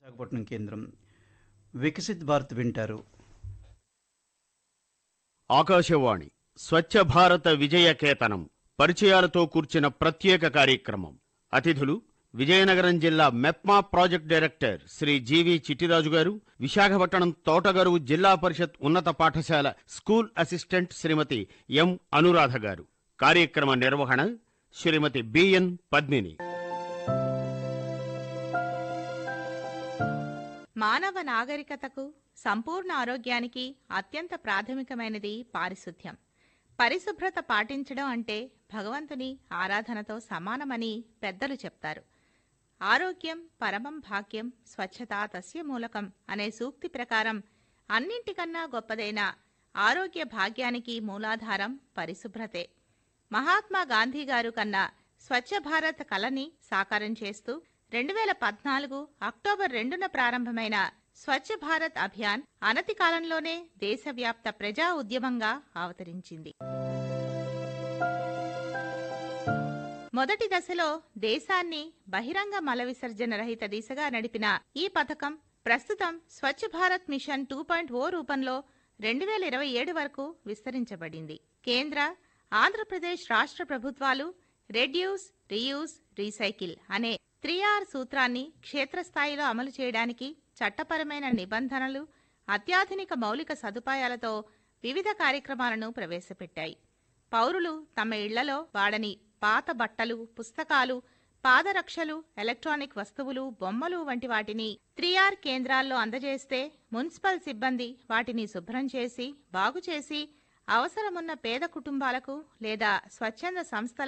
విశాఖపట్నం కేంద్రం వికసిత్ భారత్ వింటారు ఆకాశవాణి స్వచ్ఛ భారత విజయ కేతనం పరిచయాలతో కూర్చిన ప్రత్యేక కార్యక్రమం అతిథులు విజయనగరం జిల్లా MEPMA project director Sri G V Chittiraju గారు విశాఖపట్నం తోటగరువు జిల్లా పరిషత్ ఉన్నత పాఠశాల school assistant Srimathi M Anuradha గారు కార్యక్రమ నిర్వహణ శ్రీమతి బిఎన్ పద్మిని మానవ నాగరికతకు సంపూర్ణ ఆరోగ్యానికి అత్యంత ప్రాథమికమైనది పారిశుద్ధ్యం పరిశుభ్రత పాటించడం అంటే భగవంతుని ఆరాధనతో సమానమని పెద్దలు చెప్తారు ఆరోగ్యం పరమం భాగ్యం స్వచ్ఛత తస్య మూలకం అనే సూక్తి ప్రకారం అన్నింటికన్నా గొప్పదైన ఆరోగ్య భాగ్యానికి మూలాధారం పరిశుభ్రతే మహాత్మా గాంధీ గారు కన్నా స్వచ్ఛ భారత్ కలని సాకారం చేస్తూ రెండు వేల పద్నాలుగు అక్టోబర్ రెండున ప్రారంభమైన స్వచ్ఛ భారత్ అభియాన్ అనతి కాలంలోనే దేశవ్యాప్త ప్రజా ఉద్యమంగా అవతరించింది మొదటి దశలో దేశాన్ని బహిరంగ మల విసర్జన రహిత దిశగా నడిపిన ఈ పథకం ప్రస్తుతం Swachh Bharat mission two point O రూపంలో రెండు వేల ఇరవై ఏడు వరకు విస్తరించబడింది కేంద్ర ఆంధ్రప్రదేశ్ రాష్ట్ర ప్రభుత్వాలు రెడ్యూస్ రీయూస్ రీసైకిల్ అనే త్రీ ఆర్ సూత్రాన్ని క్షేత్రస్థాయిలో అమలు చేయడానికి చట్టపరమైన నిబంధనలు అత్యాధునిక మౌలిక సదుపాయాలతో వివిధ కార్యక్రమాలను ప్రవేశపెట్టాయి పౌరులు తమ ఇళ్లలో వాడని పాత బట్టలు పుస్తకాలు పాదరక్షలు ఎలక్ట్రానిక్ వస్తువులు బొమ్మలు వంటి వాటిని త్రీ ఆర్ కేంద్రాల్లో అందజేస్తే మున్సిపల్ సిబ్బంది వాటిని శుభ్రం చేసి బాగుచేసి అవసరమున్న పేద కుటుంబాలకు లేదా స్వచ్ఛంద సంస్థల